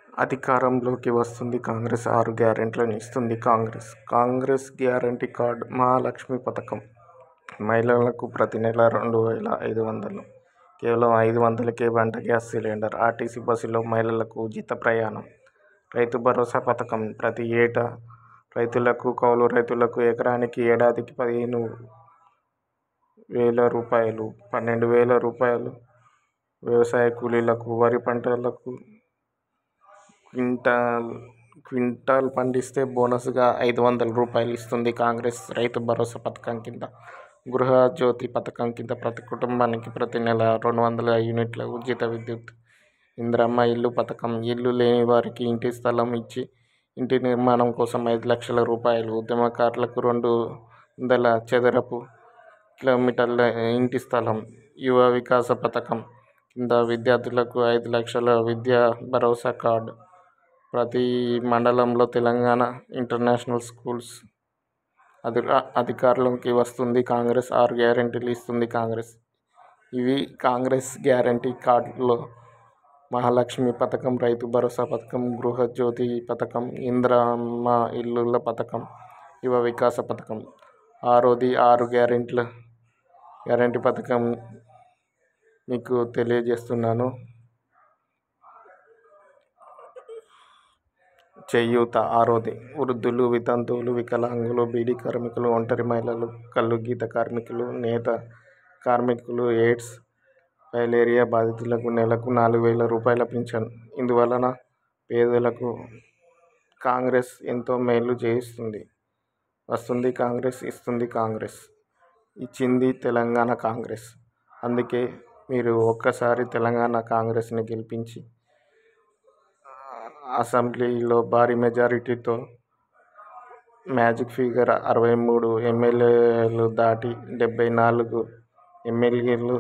అధికారంలోకి వస్తుంది కాంగ్రెస్ ఆరు గ్యారెంటీలను ఇస్తుంది కాంగ్రెస్ కాంగ్రెస్ గ్యారంటీ కార్డు మహాలక్ష్మి పథకం మహిళలకు ప్రతి నెల రెండు వేల ఐదు వందలు కేవలం ఐదు వందలకే వంట గ్యాస్ సిలిండర్ ఆర్టీసీ బస్సులో మహిళలకు ఉచిత ప్రయాణం రైతు భరోసా పథకం ప్రతి ఏటా రైతులకు కౌలు రైతులకు ఎకరానికి ఏడాదికి పదిహేను వేల రూపాయలు పన్నెండు వేల రూపాయలు వ్యవసాయ కూలీలకు వరి పంటలకు క్వింటాల్ క్వింటాల్ పండిస్తే బోనస్గా ఐదు వందల రూపాయలు ఇస్తుంది కాంగ్రెస్ రైతు భరోసా పథకం కింద గృహజ్యోతి పథకం కింద ప్రతి కుటుంబానికి ప్రతి నెల రెండు వందల యూనిట్ల ఉచిత విద్యుత్ ఇందిరమ్మ ఇల్లు పథకం ఇల్లు లేని వారికి ఇంటి స్థలం ఇచ్చి ఇంటి నిర్మాణం కోసం ఐదు లక్షల రూపాయలు ఉద్యమకారులకు రెండు వందల చదరపు కిలోమీటర్ల ఇంటి స్థలం యువ వికాస పథకం కింద విద్యార్థులకు ఐదు లక్షల విద్యా భరోసా కార్డు ప్రతి మండలంలో తెలంగాణ ఇంటర్నేషనల్ స్కూల్స్ అధి అధికారంలోకి వస్తుంది కాంగ్రెస్ ఆరు గ్యారెంటీలు ఇస్తుంది కాంగ్రెస్ ఇవి కాంగ్రెస్ గ్యారంటీ కార్డులో మహాలక్ష్మి పథకం రైతు భరోసా పథకం గృహజ్యోతి పథకం ఇందిరమ్మ ఇల్లుల పథకం యువ వికాస పథకం ఆరోది ఆరు గ్యారెంటీల గ్యారెంటీ పథకం మీకు తెలియజేస్తున్నాను చేయూత ఆరోది వృద్ధులు వితంతువులు వికలాంగులు బీడీ కార్మికులు ఒంటరి మహిళలు కల్లు గీత కార్మికులు నేత కార్మికులు ఎయిడ్స్ ఫైలేరియా బాధితులకు నెలకు నాలుగు వేల రూపాయల పింఛన్ ఇందువలన పేదలకు కాంగ్రెస్ ఎంతో మేలు చేయిస్తుంది వస్తుంది కాంగ్రెస్ ఇస్తుంది కాంగ్రెస్ ఇచ్చింది తెలంగాణ కాంగ్రెస్ అందుకే మీరు ఒక్కసారి తెలంగాణ కాంగ్రెస్ని గెలిపించి అసెంబ్లీలో భారీ మెజారిటీతో మ్యాజిక్ ఫిగర్ అరవై మూడు ఎమ్మెల్యేలు దాటి డెబ్బై నాలుగు ఎమ్మెల్యేలు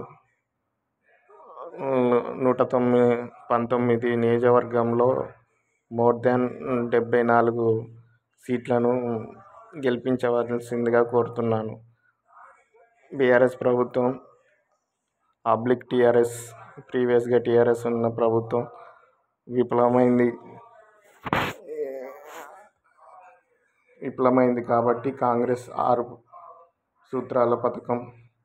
నూట తొమ్మిది పంతొమ్మిది నియోజకవర్గంలో మోర్ దాన్ డెబ్బై నాలుగు సీట్లను గెలిపించవలసిందిగా కోరుతున్నాను బీఆర్ఎస్ ప్రభుత్వం పబ్లిక్ టీఆర్ఎస్ ప్రీవియస్గా టీఆర్ఎస్ ఉన్న ప్రభుత్వం విఫలమైంది విఫలమైంది కాబట్టి కాంగ్రెస్ ఆరు సూత్రాల పథకం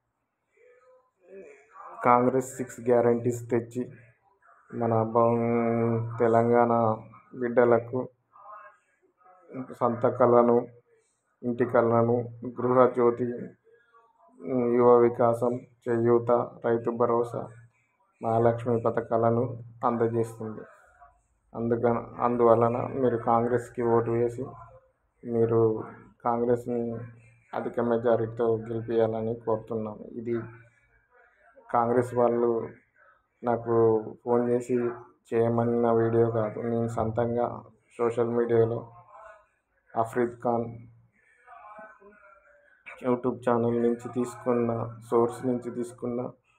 కాంగ్రెస్ సిక్స్ గ్యారంటీస్ తెచ్చి మన తెలంగాణ బిడ్డలకు సొంత కళను ఇంటి కళను గృహజ్యోతి యువ వికాసం చేయూత రైతు భరోసా మహాలక్ష్మి పథకాలను అందజేస్తుంది అందుకని అందువలన మీరు కాంగ్రెస్కి ఓటు వేసి మీరు కాంగ్రెస్ని అధిక మెజారిటీతో గెలిపించాలని కోరుతున్నాను ఇది కాంగ్రెస్ వాళ్ళు నాకు ఫోన్ చేసి చేయమన్న వీడియో కాదు నేను సొంతంగా సోషల్ మీడియాలో అఫ్రీద్ ఖాన్ యూట్యూబ్ ఛానల్ నుంచి తీసుకున్న సోర్స్ నుంచి తీసుకున్న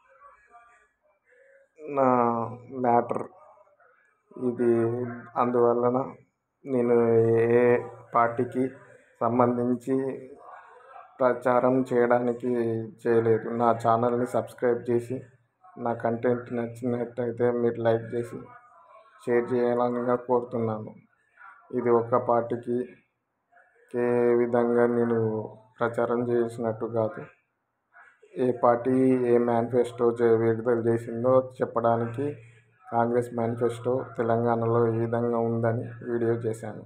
నా మ్యాటర్ ఇది అందువలన నేను ఏ పార్టీకి సంబంధించి ప్రచారం చేయడానికి చేయలేదు నా ఛానల్ని సబ్స్క్రైబ్ చేసి నా కంటెంట్ నచ్చినట్టయితే మీరు లైక్ చేసి షేర్ చేయాలని కోరుతున్నాను ఇది ఒక పార్టీకి ఏ విధంగా నేను ప్రచారం చేసినట్టు కాదు ఏ పార్టీ ఏ మేనిఫెస్టో విడుదల చేసిందో చెప్పడానికి కాంగ్రెస్ మేనిఫెస్టో తెలంగాణలో ఈ విధంగా ఉందని వీడియో చేశాను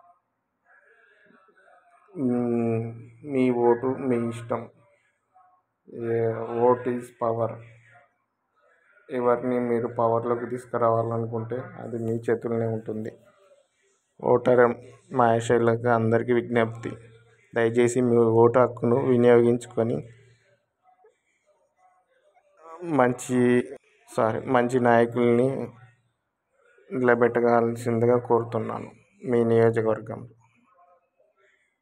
మీ ఓటు మీ ఇష్టం ఓట్ ఈజ్ పవర్ ఎవరిని మీరు పవర్లోకి తీసుకురావాలనుకుంటే అది మీ చేతుల్లోనే ఉంటుంది ఓటర్ మహేశ్వర్లకు అందరికీ విజ్ఞప్తి దయచేసి మీ ఓటు హక్కును వినియోగించుకొని మంచి సారీ మంచి నాయకుల్ని నిలబెట్టవలసిందిగా కోరుతున్నాను మీ నియోజకవర్గం